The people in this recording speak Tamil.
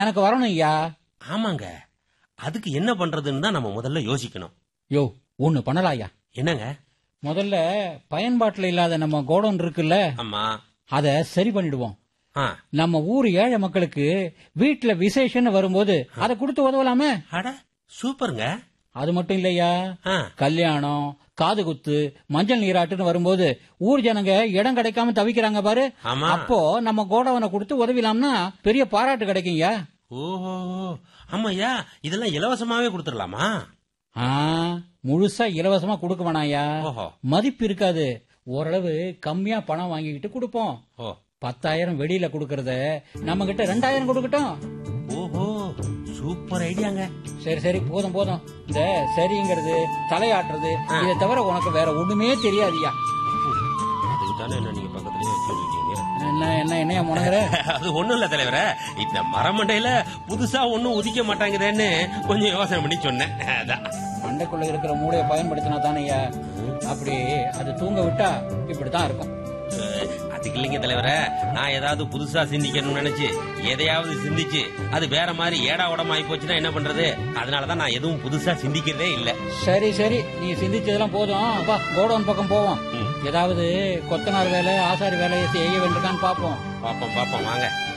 எனக்கு வரணும் ஐயா ஆமாங்க அதுக்கு என்ன பண்றதுன்னு தான் நம்ம முதல்ல யோசிக்கணும் யோ ஒன்னு பண்ணலாம் ஐயா என்னங்க முதல்ல பயன்பாட்டுல இல்லாத நம்ம கோடவுன் இருக்குல்ல ஆமா அத சரி பண்ணிடுவோம் ஆ நம்ம ஊர் ஏழை மக்களுக்கு வீட்டுல விசேஷம்னு வரும்போது அதை கொடுத்து உதவலாமே அட சூப்பருங்க அது மட்டும் இல்லையா ஆ கல்யாணம் காது குத்து மஞ்சள் நீராட்டுன்னு வரும்போது ஊர் ஜனங்க இடம் கிடைக்காம தவிக்கிறாங்க பாரு ஆமா அப்போ நம்ம கோடவனை கொடுத்து உதவிலாம்னா பெரிய பாராட்டு கிடைக்குங்கய்யா ஓஹோ ஆமாய்யா இதெல்லாம் இலவசமாவே கொடுத்துடலாமா ஆ முழுசா இலவசமா கொடுக்க வேணாயா ஓஹோ மதிப்பு இருக்காது ஓரளவு கம்மியா பணம் வாங்கிக்கிட்டு கொடுப்போம் ஓ பத்தாயிரம் வெளியில கொடுக்கறத நம்ம கிட்ட ரெண்டாயிரம் கொடுக்கட்டும் ஓஹோ சூப்பர் ஐடியாங்க சரி சரி போதும் போதும் இந்த சரிங்கிறது தலையாட்டுறது இதை தவிர உனக்கு வேற ஒண்ணுமே தெரியாதுயா அதுக்கு தானே என்ன நீங்க பக்கத்துலயே வச்சுருக்கீங்க என்ன என்ன என்னையா முனங்குற அது ஒண்ணும் இல்ல தலைவரே இந்த மரமண்டையில புதுசா ஒண்ணும் உதிக்க மாட்டாங்குதேன்னு கொஞ்சம் யோசனை பண்ணி சொன்னேன் அதான் மண்டைக்குள்ள இருக்கிற மூளையை பயன்படுத்தினா தானேயா அப்படி அது தூங்க விட்டா இப்படித்தான் இருக்கும் அஹ், அதுக்கு இல்லைங்க தலைவரே நான் ஏதாவது புதுசா சிந்திக்கணும்னு நினைச்சு எதையாவது சிந்திச்சு அது வேற மாதிரி ஏடா உடம்பு ஆகி போச்சுன்னா என்ன பண்றது அதனாலதான் நான் எதுவும் புதுசா சிந்திக்கிறதே இல்ல சரி சரி நீ சிந்திச்சதெல்லாம் போதும் அப்பா கோடவுன் பக்கம் போவோம் ம். ஏதாவது கொத்தனார் வேலை ஆசாரி வேலையை செய்ய வேண்டியிருக்கான்னு பாப்போம் பாப்போம் பாப்போம் வாங்க